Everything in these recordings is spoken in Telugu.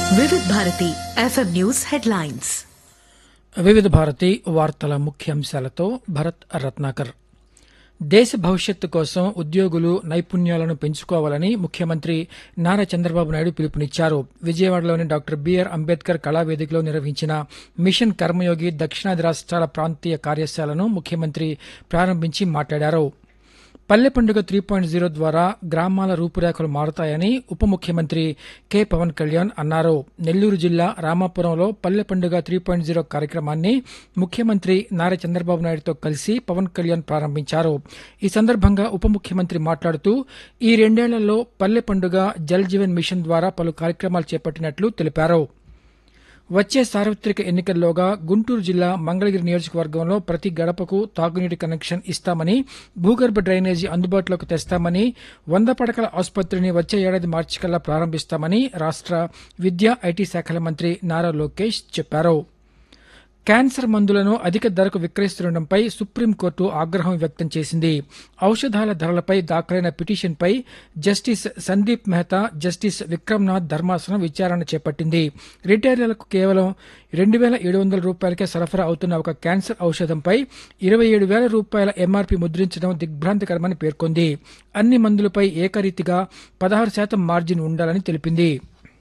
వివిధ భారతి ఎఫ్ఎం న్యూస్ హెడ్లైన్స్ వివిధ భారతి వార్తల ముఖ్యాంశాలతో భరత్ రత్నాకర్ దేశ భవిష్యత్తు కోసం ఉద్యోగులు నైపుణ్యాలను పెంచుకోవాలని ముఖ్యమంత్రి నారా చంద్రబాబు నాయుడు పిలుపునిచ్చారు విజయవాడలోని డాక్టర్ బిఆర్ అంబేద్కర్ కళావేదికలో నిర్వహించిన మిషన్ కర్మయోగి దక్షిణాది రాష్ట్రాల ప్రాంతీయ కార్యశాలను ముఖ్యమంత్రి ప్రారంభించి మాట్లాడారు పల్లె పండుగ త్రీ పాయింట్ జీరో ద్వారా గ్రామాల రూపురేఖలు మారుతాయని ఉప ముఖ్యమంత్రి కె పవన్ కళ్యాణ్ అన్నారు నెల్లూరు జిల్లా రామాపురంలో పల్లె పండుగ త్రీ పాయింట్ జీరో కార్యక్రమాన్ని ముఖ్యమంత్రి నారా చంద్రబాబు నాయుడుతో కలిసి పవన్ కళ్యాణ్ ప్రారంభించారు ఈ సందర్భంగా ఉప ముఖ్యమంత్రి మాట్లాడుతూ ఈ రెండేళ్లలో పల్లె పండుగ జల్ జీవన్ మిషన్ ద్వారా పలు కార్యక్రమాలు చేపట్టినట్లు తెలిపారు వచ్చే సార్వత్రిక ఎన్నికల్లోగా గుంటూరు జిల్లా మంగళగిరి నియోజకవర్గంలో ప్రతి గడపకు తాగునీటి కనెక్షన్ ఇస్తామని భూగర్భ డ్రైనేజీ అందుబాటులోకి తెస్తామని వంద పడకల ఆసుపత్రిని వచ్చే ఏడాది మార్చి కల్లా ప్రారంభిస్తామని రాష్ట్ర విద్యా ఐటీ శాఖల మంత్రి నారా లోకేష్ చెప్పారు క్యాన్సర్ మందులను అధిక ధరకు విక్రయిస్తుండటంపై సుప్రీంకోర్టు ఆగ్రహం వ్యక్తం చేసింది ఔషధాల ధరలపై దాఖలైన పిటిషన్పై జస్టిస్ సందీప్ మెహతా జస్టిస్ విక్రమ్నాథ్ ధర్మాసనం విచారణ చేపట్టింది రిటైలర్లకు కేవలం రెండు వేల ఏడు వందల రూపాయలకే సరఫరా అవుతున్న ఒక క్యాన్సర్ ఔషధంపై ఇరవై ఏడు వేల రూపాయల ఎంఆర్పీ ముద్రించడం దిగ్భ్రాంతికరమని పేర్కొంది అన్ని మందులపై ఏకరీతిగా పదహారు శాతం మార్జిన్ ఉండాలని తెలిపింది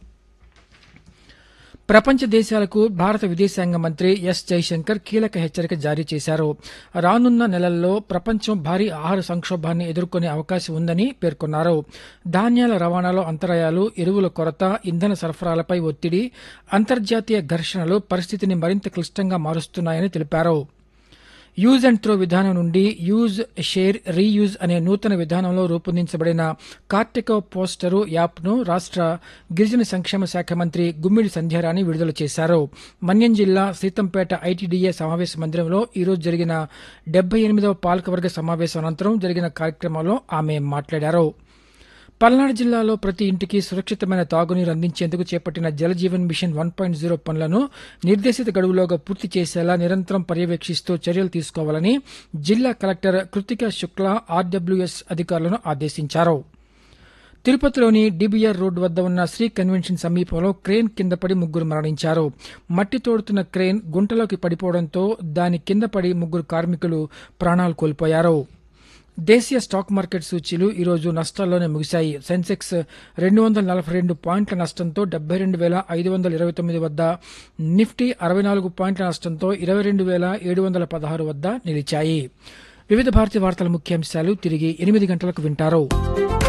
ప్రపంచ దేశాలకు భారత విదేశాంగ మంత్రి ఎస్ జైశంకర్ కీలక హెచ్చరిక జారీ చేశారు రానున్న నెలల్లో ప్రపంచం భారీ ఆహార సంక్షోభాన్ని ఎదుర్కొనే అవకాశం ఉందని పేర్కొన్నారు ధాన్యాల రవాణాలో అంతరాయాలు ఎరువుల కొరత ఇంధన సరఫరాలపై ఒత్తిడి అంతర్జాతీయ ఘర్షణలు పరిస్థితిని మరింత క్లిష్టంగా మారుస్తున్నాయని తెలిపారు యూజ్ అండ్ త్రో విధానం నుండి యూజ్ షేర్ రీయూజ్ అనే నూతన విధానంలో రూపొందించబడిన కార్టికో పోస్టరు యాప్ను రాష్ట్ర గిరిజన సంక్షేమ శాఖ మంత్రి గుమ్మిడి సంధ్యారాణి విడుదల చేశారు మన్యం జిల్లా సీతంపేట ఐటీడీఏ సమావేశ మందిరంలో ఈరోజు జరిగిన డెబ్బై ఎనిమిదవ పాలకవర్గ సమావేశం అనంతరం జరిగిన కార్యక్రమంలో ఆమె మాట్లాడారు పల్నాడు జిల్లాలో ప్రతి ఇంటికి సురక్షితమైన తాగునీరు అందించేందుకు చేపట్టిన Jal Jeevan mission one point zero పనులను నిర్దేశిత గడువులోగా పూర్తి చేసేలా నిరంతరం పర్యవేక్షిస్తూ చర్యలు తీసుకోవాలని జిల్లా కలెక్టర్ కృతిక శుక్లా ఆర్డబ్ల్యూఎస్ అధికారులను ఆదేశించారు తిరుపతిలోని డిబిఆర్ రోడ్డు వద్ద ఉన్న శ్రీ కన్వెన్షన్ సమీపంలో క్రేన్ కింద పడి ముగ్గురు మరణించారు మట్టి తోడుతున్న క్రేన్ గుంటలోకి పడిపోవడంతో దాని కింద పడి ముగ్గురు కార్మికులు ప్రాణాలు కోల్పోయారు దేశీయ స్టాక్ మార్కెట్ సూచీలు ఈరోజు నష్టాల్లోనే ముగిశాయి సెన్సెక్స్ రెండు వందల నలభై రెండు పాయింట్ల నష్టంతో డెబ్బై రెండు వేల ఐదు వందల ఇరవై తొమ్మిది వద్ద నిఫ్టీ అరవై నాలుగు పాయింట్ల నష్టంతో ఇరవై రెండు వేల ఏడు వందల పదహారు వద్ద నిలిచాయి వివిధ భారతీయ వార్తల ముఖ్యాంశాలు తిరిగి ఎనిమిది గంటలకు వింటారు